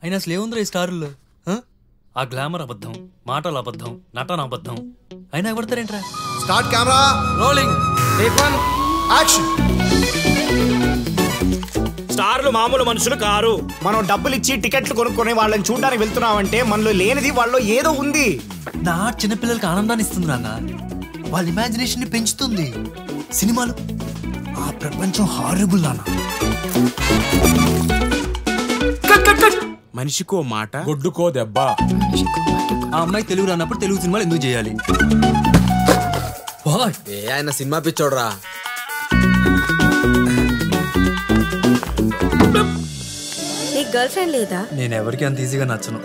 అయినా అసలు ఏముందిరా ఈ స్టారుల్లో ఆ? ఆ గ్లామర్ అబద్ధం మాటలు అబద్ధం నటన అబద్ధం అయినా ఎవడతారేంట్రా start camera rolling take one action స్టార్లు మామూలు మనుషులు కారు మనం డబ్బులు ఇచ్చి టికెట్లు కొనుక్కొని వాళ్ళని చూడడానికి వెళ్తున్నామంటే మనలో లేనిది వాళ్ళలో ఏదో ఉంది నా ఆర్ట్ చిన్నపిల్లలకి ఆనందాన్ని ఇస్తుంది నాన్న వాళ్ళ ఇమాజినేషన్ ని పెంచుతుంది సినిమాలు ఆ ప్రపంచం హారబుల్ నాన్న మనిషికో మాట గొడ్డుకో దెబ్బ ఆ అమ్మాయి తెలుగు రానప్పుడు తెలుగు సినిమాలు ఎందుకు చేయాలి వాట్ ఏ ఆయన సినిమా పిచ్చోడ్రా నీకు గర్ల్ ఫ్రెండ్ లేదా నేను ఎవరికి అంత ఈజీగా నచ్చను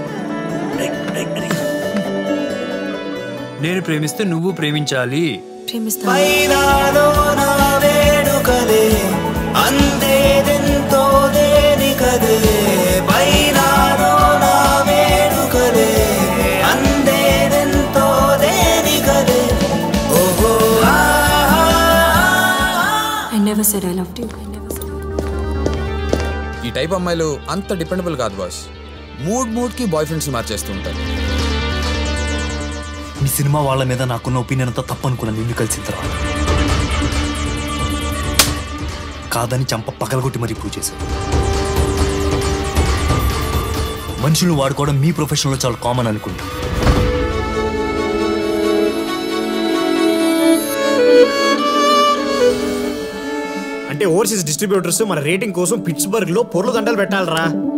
నేను ప్రేమిస్తే నువ్వు ప్రేమించాలి ప్రేమిస్తా అందేదెంతో దేని కదే పైనాలో నా వేడుకలే అందేదెంతో దేని కదే ఓహో I never said I love you ఈ టైప్ అమ్మాయిలు అంత డిపెండబుల్ కాదు బాస్ మూడ్ మూడ్ కి బాయ్ ఫ్రెండ్స్ మార్చేస్తూ ఉంటారు మీ సినిమా వాళ్ళ మీద నాకున్న ఒపీనియన్ అంతా తప్పు అనుకున్నాను నిన్ను కలిసిన తర్వాత కాదని చంప పగలగొట్టి మరీ ప్రూవ్ చేశావు మనుషులు వాడుకోవడం మీ ప్రొఫెషన్లో చాలా కామన్ అనుకుంటా అంటే ఓవర్సీస్ డిస్ట్రిబ్యూటర్స్ మన రేటింగ్ కోసం పిట్స్బర్గ్ లో పొర్లు దండలు పెట్టాలరా